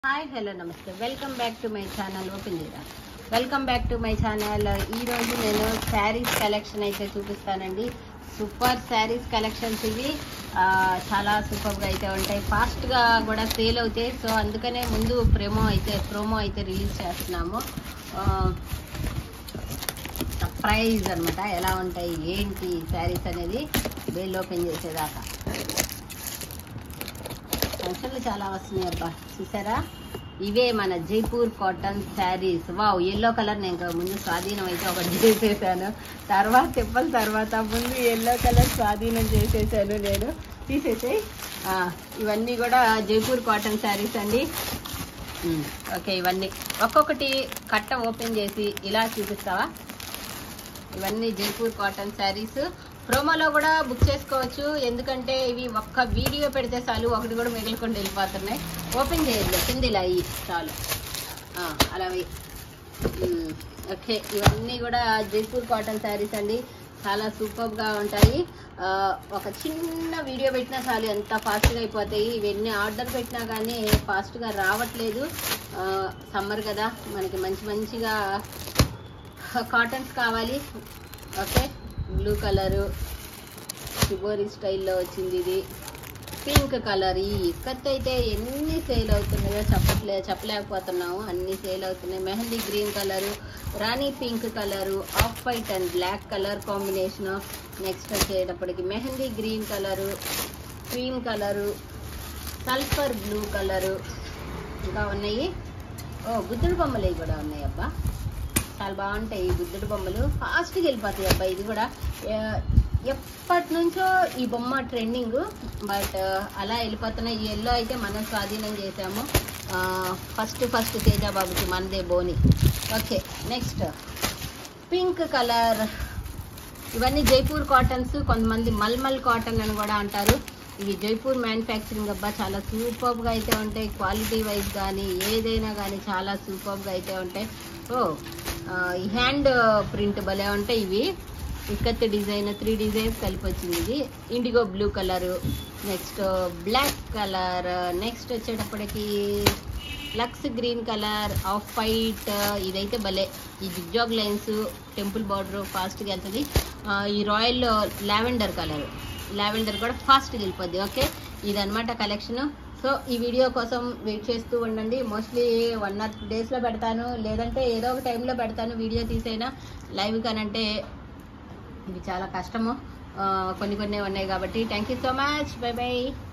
Hi hello నమస్తే welcome back to my channel open చేయరా welcome back to my channel ఈ రోజు నేను శారీస్ కలెక్షన్ అయితే చూపిస్తానండి సూపర్ శారీస్ కలెక్షన్స్ ఇవి ఆ, చాలా సూపర్గా అయితే ఉంటాయి ఫాస్ట్గా కూడా సేల్ అవుతాయి సో అందుకనే ముందు ప్రోమో అయితే ప్రోమో అయితే రిలీజ్ చేస్తున్నాము సర్ప్రైజ్ అన్నమాట ఎలా ఉంటాయి ఏంటి శారీస్ అనేది బేల్ ఓపెన్ చేసేదాకా ఫంక్షన్లు చాలా వస్తున్నాయి అబ్బా చూసారా ఇవే మన Jaipur cotton saris wow yellow colour నేను ఇంకా ముందు స్వాధీనం అయితే ఒకటి చేసేసాను తర్వాత తిప్పల తర్వాత ముందు ఎల్లో కలర్ స్వాధీనం చేసేసాను నేను తీసేసి ఇవన్నీ కూడా జైపూర్ కాటన్ శారీస్ అండి ఉమ్, ఓకే ఇవన్నీ ఒక్కొక్కటి కట్ట ఓపెన్ చేసి ఇలా చూపిస్తావా ఇవన్నీ జైపూర్ కాటన్ శారీస్ ప్రోమోలో కూడా బుక్ చేసుకోవచ్చు ఎందుకంటే ఇవి ఒక్క వీడియో పెడితే చాలు ఒకటి కూడా మిగలకుండా వెళ్ళిపోతున్నాయి ఓపెన్ చేయలేదు కింద ఇలా అయ్యి చాలు ఆ, అలా వెయ్యి. ఉమ్, ఓకే ఇవన్నీ కూడా జైపూర్ కాటన్ శారీస్ అండి చాలా సూపర్గా ఉంటాయి ఆ, ఒక చిన్న వీడియో పెట్టినా చాలు ఎంత ఫాస్ట్గా అయిపోతాయి ఇవన్నీ ఆర్డర్ పెట్టినా కానీ ఫాస్ట్గా రావట్లేదు సమ్మర్ కదా మనకి మంచి మంచిగా కాటన్స్ కావాలి ఓకే బ్లూ కలరు షిబోరి స్టైల్లో వచ్చింది ఇది పింక్ కలర్ ఈ ఇక్కత్ అయితే ఎన్ని సేల్ అవుతున్నాయో చెప్పట్లే చెప్పలేకపోతున్నాము అన్ని సేల్ అవుతున్నాయి mehndi green colour rani pink colour off white and black colour combination next వచ్చేటప్పటికి mehndi green colour cream colour sulphur blue colour ఇంకా ఉన్నాయి ఓ బుద్ధుడు బొమ్మలు ఇవి కూడా ఉన్నాయి అబ్బా చాలా బాగుంటాయి ఈ బుద్ధుడు బొమ్మలు ఫాస్ట్గా వెళ్ళిపోతాయి అబ్బా ఇది కూడా ఏ- ఎప్పటి నుంచో ఈ బొమ్మ ట్రెండింగ్ బట్ అలా వెళ్ళిపోతున్నాయి ఈ ఎల్లో అయితే మనం స్వాధీనం చేసాము ఫస్ట్ ఫస్ట్ తేజాబాబుకి మనదే బోని ఓకే నెక్స్ట్ పింక్ కలర్ ఇవన్నీ జైపూర్ కాటన్స్ కొంతమంది మల్మల్ కాటన్ అని కూడా అంటారు ఇవి జైపూర్ మ్యానుఫ్యాక్చరింగ్ అబ్బా చాలా సూపర్గా అయితే ఉంటాయి క్వాలిటీ వైజ్ కానీ ఏదైనా కానీ చాలా సూపర్గా అయితే ఉంటాయి ఓ ఆ, ఈ హ్యాండ్ ప్రింట్ భలే ఉంటాయి ఇవి ఇక్కత్ డిజైన్ త్రీ డిజైన్స్ కలిపి వచ్చింది ఇది indigo blue colour next black colour next వచ్చేటప్పటికి లక్స్ గ్రీన్ కలర్ ఆఫ్ వైట్ ఇదైతే భలే ఈ జిగ్జాగ్ లైన్స్ టెంపుల్ బార్డర్ ఫాస్ట్గా వెళ్తుంది ఆ, ఈ రాయల్ లావెండర్ కలర్ లావెండర్ కూడా ఫాస్ట్గా వెళ్ళిపోద్ది ఓకే ఇదనమాట కలెక్షన్ సో ఈ వీడియో కోసం వెయిట్ చేస్తూ ఉండండి మోస్ట్లీ వన్ ఆర్ టూ డేస్లో పెడతాను లేదంటే ఏదో ఒక టైంలో పెడతాను వీడియో తీసైనా లైవ్ కానంటే ఇవి చాలా కష్టము ఆ, కొన్ని కొన్ని ఉన్నాయి కాబట్టి thank you so much bye by